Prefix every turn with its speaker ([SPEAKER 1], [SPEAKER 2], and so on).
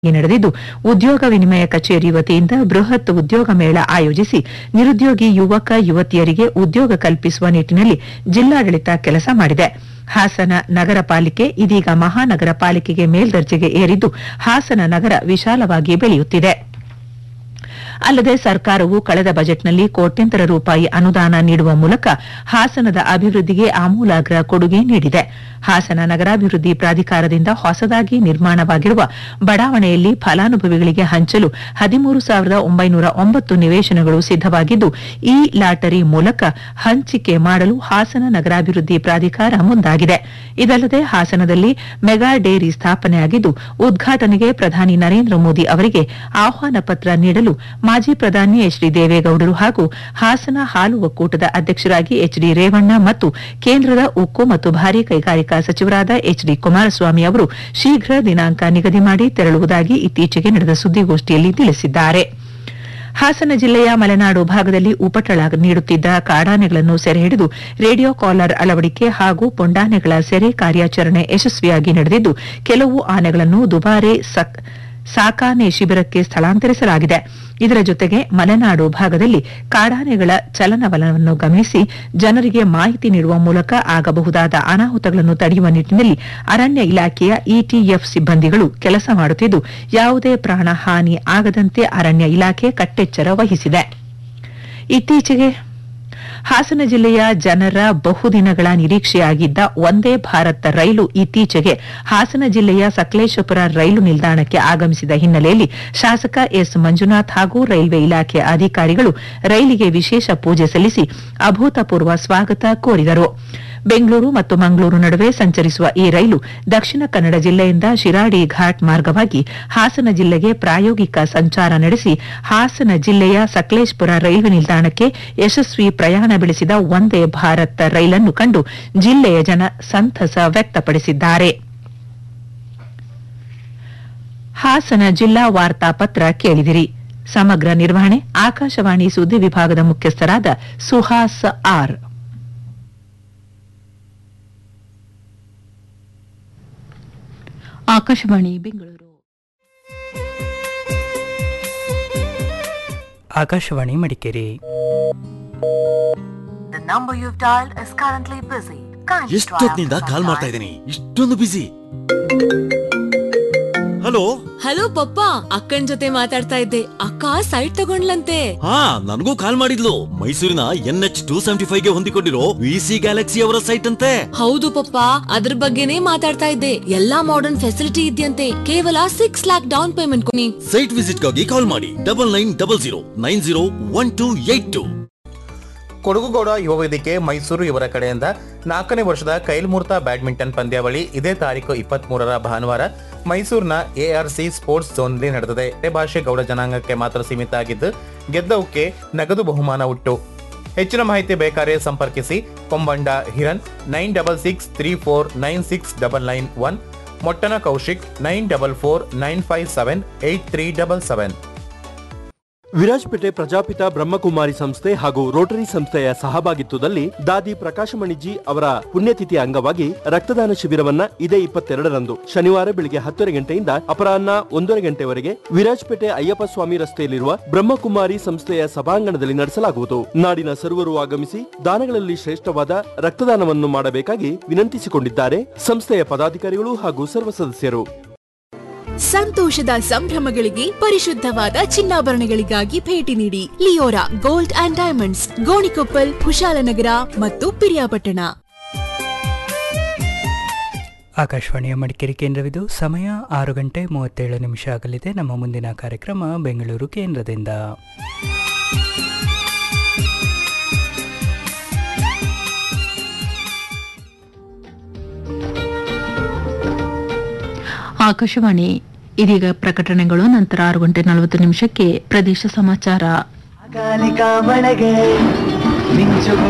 [SPEAKER 1] ನಡೆದಿದ್ದು ಉದ್ಯೋಗ ವಿನಿಮಯ ಕಚೇರಿ ವತಿಯಿಂದ ಬೃಹತ್ ಉದ್ಯೋಗ ಮೇಳ ಆಯೋಜಿಸಿ ನಿರುದ್ಯೋಗಿ ಯುವಕ ಯುವತಿಯರಿಗೆ ಉದ್ಯೋಗ ಕಲ್ಪಿಸುವ ನಿಟ್ಟಿನಲ್ಲಿ ಜಿಲ್ಲಾಡಳಿತ ಕೆಲಸ ಮಾಡಿದೆ ಹಾಸನ ನಗರ ಪಾಲಿಕೆ ಇದೀಗ ಮಹಾನಗರ ಪಾಲಿಕೆಗೆ ಮೇಲ್ದರ್ಜೆಗೆ ಏರಿದ್ದು ಹಾಸನ ನಗರ ವಿಶಾಲವಾಗಿ ಬೆಳೆಯುತ್ತಿದೆ ಅಲ್ಲದೆ ಸರ್ಕಾರವು ಕಳೆದ ಬಜೆಟ್ನಲ್ಲಿ ಕೋಟ್ಯಂತರ ರೂಪಾಯಿ ಅನುದಾನ ನೀಡುವ ಮೂಲಕ ಹಾಸನದ ಅಭಿವೃದ್ಧಿಗೆ ಆಮೂಲಾಗ್ರ ಕೊಡುಗೆ ನೀಡಿದೆ ಹಾಸನ ನಗರಾಭಿವೃದ್ಧಿ ಪ್ರಾಧಿಕಾರದಿಂದ ಹೊಸದಾಗಿ ನಿರ್ಮಾಣವಾಗಿರುವ ಬಡಾವಣೆಯಲ್ಲಿ ಫಲಾನುಭವಿಗಳಿಗೆ ಹಂಚಲು ಹದಿಮೂರು ಸಾವಿರದ ಒಂಬೈನೂರ ಒಂಬತ್ತು ನಿವೇಶನಗಳು ಸಿದ್ದವಾಗಿದ್ದು ಈ ಲಾಟರಿ ಮೂಲಕ ಹಂಚಿಕೆ ಮಾಡಲು ಹಾಸನ ನಗರಾಭಿವೃದ್ಧಿ ಪ್ರಾಧಿಕಾರ ಮುಂದಾಗಿದೆ ಇದಲ್ಲದೆ ಹಾಸನದಲ್ಲಿ ಮೆಗಾ ಡೇರಿ ಸ್ಥಾಪನೆಯಾಗಿದ್ದು ಉದ್ಘಾಟನೆಗೆ ಪ್ರಧಾನಿ ನರೇಂದ್ರ ಮೋದಿ ಅವರಿಗೆ ಆಹ್ವಾನ ಪತ್ರ ನೀಡಲು ಮಾಜಿ ಪ್ರಧಾನಿ ಎಚ್ ಡಿ ದೇವೇಗೌಡರು ಹಾಗೂ ಹಾಸನ ಹಾಲು ಒಕ್ಕೂಟದ ಅಧ್ಯಕ್ಷರಾಗಿ ಎಚ್ ಡಿ ರೇವಣ್ಣ ಮತ್ತು ಕೇಂದ್ರದ ಉಕ್ಕು ಮತ್ತು ಭಾರೀ ಕೈಗಾರಿಕಾ ಸಚಿವರಾದ ಎಚ್ ಡಿ ಕುಮಾರಸ್ವಾಮಿ ಅವರು ಶೀಘ್ರ ದಿನಾಂಕ ನಿಗದಿ ಮಾಡಿ ತೆರಳುವುದಾಗಿ ಇತ್ತೀಚೆಗೆ ನಡೆದ ಸುದ್ದಿಗೋಷ್ಠಿಯಲ್ಲಿ ತಿಳಿಸಿದ್ದಾರೆ ಹಾಸನ ಜಿಲ್ಲೆಯ ಮಲೆನಾಡು ಭಾಗದಲ್ಲಿ ಉಪಟಳ ನೀಡುತ್ತಿದ್ದ ಕಾಡಾನೆಗಳನ್ನು ಸೆರೆ ಹಿಡಿದು ರೇಡಿಯೋ ಕಾಲರ್ ಅಳವಡಿಕೆ ಹಾಗೂ ಪೊಂಡಾನೆಗಳ ಸೆರೆ ಕಾರ್ಯಾಚರಣೆ ಯಶಸ್ವಿಯಾಗಿ ನಡೆದಿದ್ದು ಕೆಲವು ಆನೆಗಳನ್ನು ದುಬಾರೆ ಸಕ್- ಸಾಕಾನೆ ಶಿಬಿರಕ್ಕೆ ಸ್ಥಳಾಂತರಿಸಲಾಗಿದೆ ಇದರ ಜೊತೆಗೆ ಮಲೆನಾಡು ಭಾಗದಲ್ಲಿ ಕಾಡಾನೆಗಳ ಚಲನವಲನವನ್ನು ಗಮನಿಸಿ ಜನರಿಗೆ ಮಾಹಿತಿ ನೀಡುವ ಮೂಲಕ ಆಗಬಹುದಾದ ಅನಾಹುತಗಳನ್ನು ತಡೆಯುವ ನಿಟ್ಟಿನಲ್ಲಿ ಅರಣ್ಯ ಇಲಾಖೆಯ ಇಟಿಎಫ್ ಸಿಬ್ಬಂದಿಗಳು ಕೆಲಸ ಮಾಡುತ್ತಿದ್ದು ಯಾವುದೇ ಪ್ರಾಣ ಹಾನಿ ಆಗದಂತೆ ಅರಣ್ಯ ಇಲಾಖೆ ಕಟ್ಟೆಚ್ಚರ ವಹಿಸಿದೆ ಇತ್ತೀಚೆಗೆ ಹಾಸನ ಜಿಲ್ಲೆಯ ಜನರ ಬಹುದಿನಗಳ ನಿರೀಕ್ಷೆಯಾಗಿದ್ದ ಒಂದೇ ಭಾರತ್ ರೈಲು ಇತ್ತೀಚೆಗೆ ಹಾಸನ ಜಿಲ್ಲೆಯ ಸಕಲೇಶಪುರ ರೈಲು ನಿಲ್ದಾಣಕ್ಕೆ ಆಗಮಿಸಿದ ಹಿನ್ನೆಲೆಯಲ್ಲಿ ಶಾಸಕ ಎಸ್ ಮಂಜುನಾಥ್ ಹಾಗೂ ರೈಲ್ವೆ ಇಲಾಖೆ ಅಧಿಕಾರಿಗಳು ರೈಲಿಗೆ ವಿಶೇಷ ಪೂಜೆ ಸಲ್ಲಿಸಿ ಅಭೂತಪೂರ್ವ ಸ್ವಾಗತ ಕೋರಿದರು ಬೆಂಗಳೂರು ಮತ್ತು ಮಂಗಳೂರು ನಡುವೆ ಸಂಚರಿಸುವ ಈ ರೈಲು ದಕ್ಷಿಣ ಕನ್ನಡ ಜಿಲ್ಲೆಯಿಂದ ಶಿರಾಡಿ ಘಾಟ್ ಮಾರ್ಗವಾಗಿ ಹಾಸನ ಜಿಲ್ಲೆಗೆ ಪ್ರಾಯೋಗಿಕ ಸಂಚಾರ ನಡೆಸಿ ಹಾಸನ ಜಿಲ್ಲೆಯ ಸಕಲೇಶ್ಪುರ ರೈಲ್ವೆ ನಿಲ್ದಾಣಕ್ಕೆ ಯಶಸ್ವಿ ಪ್ರಯಾಣ ಬೆಳೆಸಿದ ಒಂದೇ ಭಾರತ್ ರೈಲನ್ನು ಕಂಡು ಜಿಲ್ಲೆಯ ಜನ ಸಂತಸ ವ್ಯಕ್ತಪಡಿಸಿದ್ದಾರೆ ಹಾಸನ ಜಿಲ್ಲಾ ವಾರ್ತಾಪತ್ರ ಕೇಳಿದಿರಿ ಸಮಗ್ರ ನಿರ್ವಹಣೆ ಆಕಾಶವಾಣಿ ಸುದ್ದಿ ವಿಭಾಗದ ಮುಖ್ಯಸ್ಥರಾದ Suhas R
[SPEAKER 2] Akashvani Bengaluru
[SPEAKER 3] Akashvani Madikeri
[SPEAKER 4] The number you've dialed is currently busy. Kindly try
[SPEAKER 5] ಎಷ್ಟೊತ್ತಿನಿಂದ
[SPEAKER 4] after
[SPEAKER 5] ಕಾಲ್
[SPEAKER 4] some
[SPEAKER 5] ಮಾಡ್ತಾ
[SPEAKER 4] time.
[SPEAKER 5] ಇದ್ದೀನಿ ಇಷ್ಟೊಂದು ಬಿಸಿ ಹಲೋ
[SPEAKER 6] ಹಲೋ ಪಪ್ಪ ಅಕ್ಕನ್ ಜೊತೆ ಮಾತಾಡ್ತಾ ಇದ್ದೆ ಅಕ್ಕ ಸೈಟ್ ತಗೊಂಡ್ಲಂತೆ
[SPEAKER 5] ಹಾ ನನಗೂ ಕಾಲ್ ಮಾಡಿದ್ಲು ಮೈಸೂರಿನ N H two seventy five ಗೆ ಹೊಂದಿಕೊಂಡಿರೋ ವಿ ಸಿ ಗ್ಯಾಲಕ್ಸಿ ಅವರ ಸೈಟ್ ಅಂತೆ
[SPEAKER 6] ಹೌದು ಪಪ್ಪ ಅದ್ರ ಬಗ್ಗೆನೇ ಮಾತಾಡ್ತಾ ಇದ್ದೆ ಎಲ್ಲಾ ಮಾಡರ್ನ್ ಫೆಸಿಲಿಟಿ ಇದೆಯಂತೆ ಕೇವಲ ಸಿಕ್ಸ್ ಲ್ಯಾಕ್ ಡೌನ್ ಪೇಮೆಂಟ್ ಕೊನಿ
[SPEAKER 5] ಸೈಟ್ ವಿಸಿಟ್ ಗಾಗಿ ಕಾಲ್ ಮಾಡಿ double nine double zero nine zero one two eight two
[SPEAKER 7] Kodagugowda ಯುವ ವೇದಿಕೆ ಮೈಸೂರು ಇವರ ಕಡೆಯಿಂದ ನಾಲ್ಕನೇ ವರ್ಷದ ಕೈಲ್ಮೂರ್ತ ಬ್ಯಾಡ್ಮಿಂಟನ್ ಪಂದ್ಯಾವಳಿ ಇದೇ ತಾರೀಕು ಇಪ್ಪತ್ತ್ ಮೂರರ ಭಾನುವಾರ ಮೈಸೂರಿನ ಎಆರ್ಸಿ ಸ್ಪೋರ್ಟ್ಸ್ ಝೋನ್ನಲ್ಲಿ ನಡೆದಿದೆ ಇದೇ ಭಾಷೆ ಗೌಡ ಜನಾಂಗಕ್ಕೆ ಮಾತ್ರ ಸೀಮಿತ ಆಗಿದ್ದು ಗೆದ್ದವಕ್ಕೆ ನಗದು ಬಹುಮಾನ ಉಟ್ಟು ಹೆಚ್ಚಿನ ಮಾಹಿತಿ ಬೇಕಾದ್ರೆ ಸಂಪರ್ಕಿಸಿ Kombanda Hiran nine double six three four nine six double nine one Mottana Kaushik nine double four nine five seven eight three double seven
[SPEAKER 8] Virajpete Prajapita Brahmakumari ಸಂಸ್ಥೆ ಹಾಗೂ ರೋಟರಿ ಸಂಸ್ಥೆಯ ಸಹಭಾಗಿತ್ವದಲ್ಲಿ ದಾದಿ ಪ್ರಕಾಶಮಣಿಜಿ ಅವರ ಪುಣ್ಯತಿಥಿ ಅಂಗವಾಗಿ ರಕ್ತದಾನ ಶಿಬಿರವನ್ನ ಇದೇ ಇಪ್ಪತ್ತೆರಡರಂದು ಶನಿವಾರ ಬೆಳಿಗ್ಗೆ ಹತ್ತುವರೆ ಗಂಟೆಯಿಂದ ಅಪರಾಹ್ನ ಒಂದೂವರೆ ಗಂಟೆವರೆಗೆ ವಿರಾಜ್ಪೇಟೆ ಅಯ್ಯಪ್ಪ ಸ್ವಾಮಿ ರಸ್ತೆಯಲ್ಲಿರುವ ಬ್ರಹ್ಮಕುಮಾರಿ ಸಂಸ್ಥೆಯ ಸಭಾಂಗಣದಲ್ಲಿ ನಡೆಸಲಾಗುವುದು ನಾಡಿನ ಸರ್ವರು ಆಗಮಿಸಿ ದಾನಗಳಲ್ಲಿ ಶ್ರೇಷ್ಠವಾದ ರಕ್ತದಾನವನ್ನು ಮಾಡಬೇಕಾಗಿ ವಿನಂತಿಸಿಕೊಂಡಿದ್ದಾರೆ ಸಂಸ್ಥೆಯ ಪದಾಧಿಕಾರಿಗಳು ಹಾಗೂ ಸರ್ವ ಸದಸ್ಯರು
[SPEAKER 9] ಸಂತೋಷದ ಸಂಭ್ರಮಗಳಿಗೆ ಪರಿಶುದ್ಧವಾದ ಚಿನ್ನಾಭರಣಗಳಿಗಾಗಿ ಭೇಟಿ ನೀಡಿ Leora gold and diamonds Gonikoppal Kushalnagar ಮತ್ತು ಪಿರಿಯಾಪಟ್ಟಣ
[SPEAKER 3] ಆಕಾಶವಾಣಿಯ ಮಡಿಕೇರಿ ಕೇಂದ್ರವಿದು ಸಮಯ ಆರು ಗಂಟೆ ಮೂವತ್ತೇಳು ನಿಮಿಷ ಆಗಲಿದೆ ನಮ್ಮ ಮುಂದಿನ ಕಾರ್ಯಕ್ರಮ ಬೆಂಗಳೂರು ಕೇಂದ್ರದಿಂದ
[SPEAKER 2] ಆಕಾಶವಾಣಿ ಇದೀಗ ಪ್ರಕಟಣೆಗಳು ನಂತರ ಆರು ಗಂಟೆ ನಲವತ್ತು ನಿಮಿಷಕ್ಕೆ ಪ್ರದೇಶ ಸಮಾಚಾರ
[SPEAKER 10] ಅಕಾಲಿಕ ಮಳೆಗೆ ಮಿಂಚುಗಳು